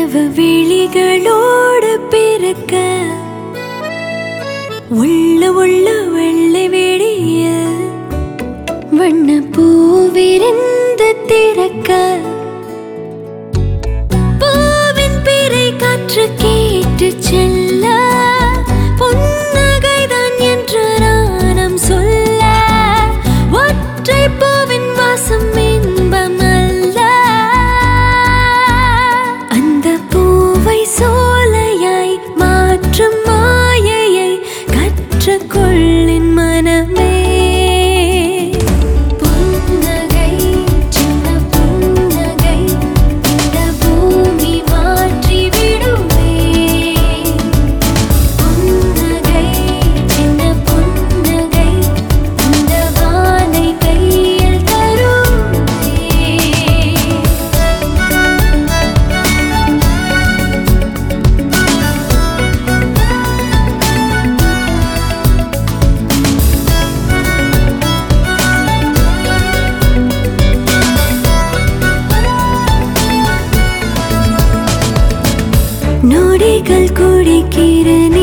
கனவு விழிகளோடு பிறக்க உள்ள உள்ள வெள்ளை வெடிய வண்ண பூவிருந்து திறக்க பூவின் பிறை காற்று கேட்டு செல்ல புன்னகைதான் என்று நாணம் சொல்ல ஒற்றை பூவின் வாசம் இன்பம் அல்ல அந்த பூவை சோலையாய் மாற்றும் மாயையை கற்றுக்கொள்ளின் மனமே புன்னகை சின்ன புன்னகை இந்த பூமி மாற்றி விடுமே புன்னகை சின்ன புன்னகை இந்த வானை கையில் தருமே நொடிகள் குடிக்கிற